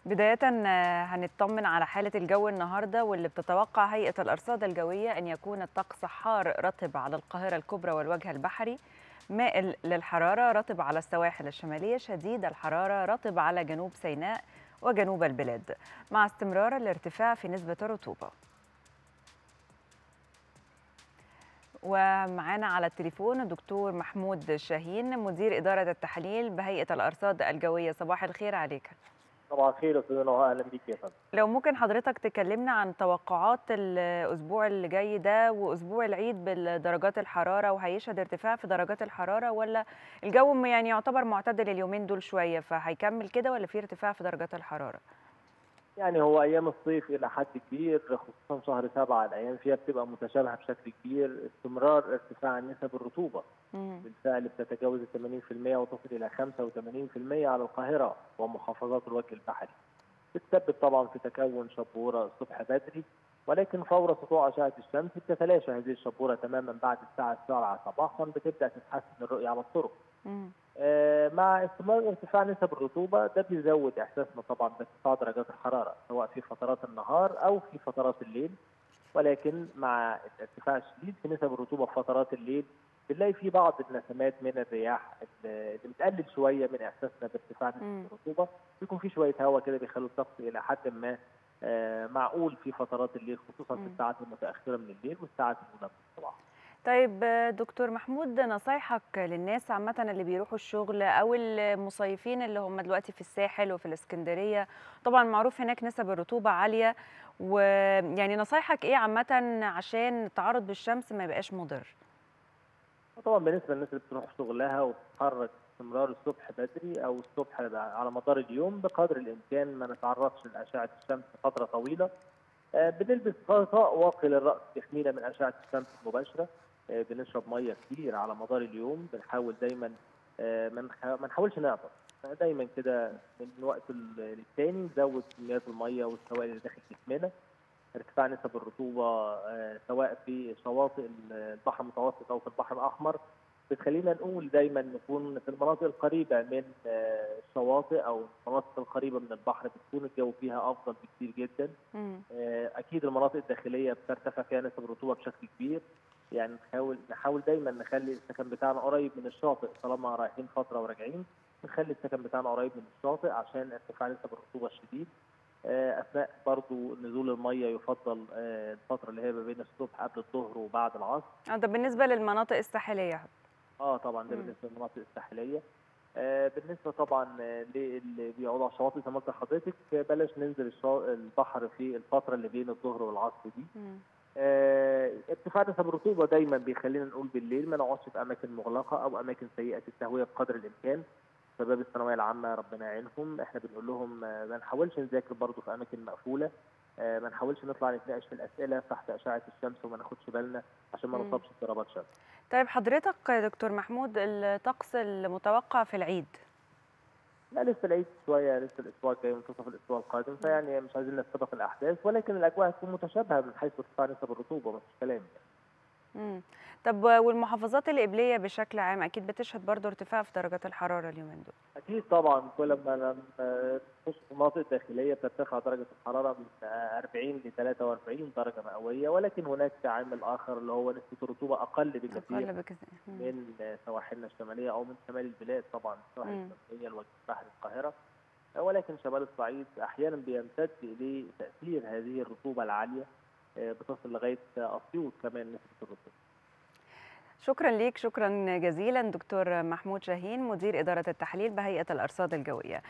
بداية آه، هنطمن على حالة الجو النهاردة واللي بتتوقع هيئة الأرصاد الجوية أن يكون الطقس حار رطب على القاهرة الكبرى والوجه البحري مائل للحرارة رطب على السواحل الشمالية شديد الحرارة رطب على جنوب سيناء وجنوب البلاد مع استمرار الارتفاع في نسبة الرطوبة ومعانا على التليفون الدكتور محمود شاهين مدير إدارة التحليل بهيئة الأرصاد الجوية صباح الخير عليك طبعا خير استاذ نهى اهلا بيك يا فندم لو ممكن حضرتك تكلمنا عن توقعات الأسبوع اللي جاي ده وأسبوع العيد بالدرجات الحرارة وهيشهد ارتفاع في درجات الحرارة ولا الجو م- يعني يعتبر معتدل اليومين دول شوية فهيكمل كده ولا في ارتفاع في درجات الحرارة؟ يعني هو ايام الصيف الى حد كبير خصوصا شهر سبعه الايام فيها بتبقى متشابهه بشكل كبير استمرار ارتفاع نسب الرطوبه مم. بالفعل بتتجاوز ال 80% وتصل الى 85% على القاهره ومحافظات الوجه البحري. بتسبب طبعا في تكون شبوره الصبح بدري ولكن فور سطوع اشعه الشمس بتتلاشى هذه الشبوره تماما بعد الساعه 7 صباحا بتبدا تتحسن الرؤيه على الطرق. مم. آه، مع استمرار ارتفاع نسب الرطوبة ده بيزود إحساسنا طبعا بارتفاع درجات الحرارة سواء في فترات النهار أو في فترات الليل ولكن مع الارتفاع الشديد في نسب الرطوبة في فترات الليل بنلاقي في بعض النسمات من الرياح اللي بتقلل شوية من إحساسنا بارتفاع مم. نسب الرطوبة بيكون في شوية هواء كده بيخلوا الطقس إلى حد ما آه، معقول في فترات الليل خصوصا في مم. الساعات المتأخرة من الليل والساعات الأولى من الصباح طيب آه، دكتور محمود نصايحك للناس عامة اللي بيروحوا الشغل أو المصيفين اللي هم دلوقتي في الساحل وفي الإسكندرية طبعا معروف هناك نسب الرطوبة عالية ويعني نصايحك إيه عامة عشان التعرض بالشمس ما يبقاش مضر؟ طبعا بالنسبه للناس اللي بتروح شغلها وبتتحرك باستمرار الصبح بدري او الصبح على مدار اليوم بقدر الامكان ما نتعرضش لاشعه الشمس فتره طويله آه، بنلبس غطاء واقي للراس يحمينا من اشعه الشمس المباشره آه، بنشرب ميه كتير على مدار اليوم بنحاول دايما آه، ما نح- ما نحاولش نعطس دايما كده من وقت ال- للتاني نزود كميات الميه والسوائل اللي داخل جسمنا ارتفاع نسب الرطوبه آه، سواء في شواطئ البحر المتوسط او في البحر الاحمر بتخلينا نقول دايما نكون في المناطق القريبه من آه، الشواطئ او المناطق القريبه من البحر بتكون الجو فيها افضل بكتير جدا مم. آه، اكيد المناطق الداخليه بترتفع فيها نسب الرطوبه بشكل كبير يعني نحاول نحاول دايما نخلي السكن بتاعنا قريب من الشاطئ طالما رايحين فتره وراجعين نخلي السكن بتاعنا قريب من الشاطئ عشان ارتفاع نسب الرطوبه الشديد آه، اثناء برضو نزول الميه يفضل آه، الفتره اللي هي ما بين الصبح قبل الظهر وبعد العصر آه، ده بالنسبة للمناطق الساحلية اه طبعا ده مم. بالنسبه للمناطق الساحليه آه بالنسبه طبعا آه، للي بيقعدوا على الشواطئ زي ما قلت لحضرتك آه، بلاش ننزل الشا- البحر في الفتره اللي بين الظهر والعصر دي مم. آه، ارتفاع نسب الرطوبه دايما بيخلينا نقول بالليل ما نقعدش في اماكن مغلقه او اماكن سيئه التهويه بقدر الامكان شباب الثانويه العامه ربنا يعينهم احنا بنقول لهم آه، ما نحاولش نذاكر برضه في اماكن مقفوله آه، ما نحاولش نطلع نتناقش في الاسئله تحت اشعه الشمس وما ناخدش بالنا عشان ما مم. نصابش بضربات شمس طيب حضرتك يا دكتور محمود الطقس المتوقع في العيد لا لسه العيد شويه لسه الاسبوع الجاي منتصف الاسبوع القادم فيعني مش عايزين نستبق الاحداث ولكن الاجواء هتكون متشابهه من حيث ارتفاع نسب الرطوبه مفيش كلام مم. طب والمحافظات الإقليمية بشكل عام أكيد بتشهد برضو ارتفاع في درجات الحرارة اليومين دول اكيد طبعا كل ما لما تخش في المناطق الداخليه بترتفع درجه الحراره من 40 ل 43 درجه مئويه ولكن هناك عامل اخر اللي هو نسبه الرطوبه اقل بكثير أقل بكثير مم. من سواحلنا الشماليه او من شمال البلاد طبعا السواحل مم. الشماليه الوجه بحر القاهره ولكن شمال الصعيد احيانا بيمتد اليه تاثير هذه الرطوبه العاليه آه، بتصل لغايه اسيوط كمان نسبه الرطوبه شكرا ليك شكرا جزيلا دكتور محمود شاهين مدير إدارة التحليل بهيئة الأرصاد الجوية